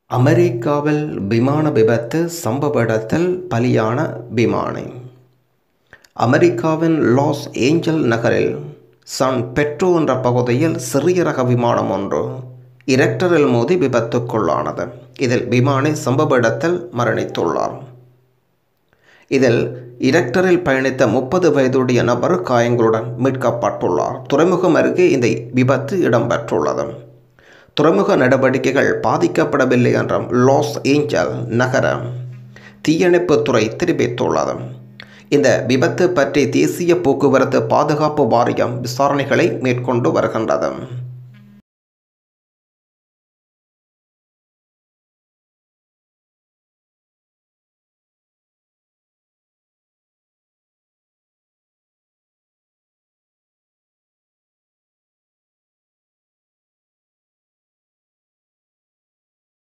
அமெரிக்காவில் விமான விபத்து சம்பவ இடத்தில் பலியான விமானி அமெரிக்காவின் லாஸ் ஏஞ்சல் நகரில் சான் பெட்ரோ என்ற பகுதியில் சிறிய ரக விமானம் ஒன்று இரக்டரில் மோதி விபத்துக்குள்ளானது இதில் விமானி சம்பவ இடத்தில் மரணித்துள்ளார் இதில் இரக்டரில் பயணித்த முப்பது வயதுடைய நபர் காயங்களுடன் மீட்கப்பட்டுள்ளார் துறைமுகம் அருகே இந்த விபத்து இடம்பெற்றுள்ளது துறைமுக நடவடிக்கைகள் பாதிக்கப்படவில்லை என்றும் லாஸ் ஏஞ்சல் நகர தீயணைப்புத்துறை தெரிவித்துள்ளது இந்த விபத்து பற்றி தேசிய போக்குவரத்து பாதுகாப்பு வாரியம் விசாரணைகளை மேற்கொண்டு வருகின்றது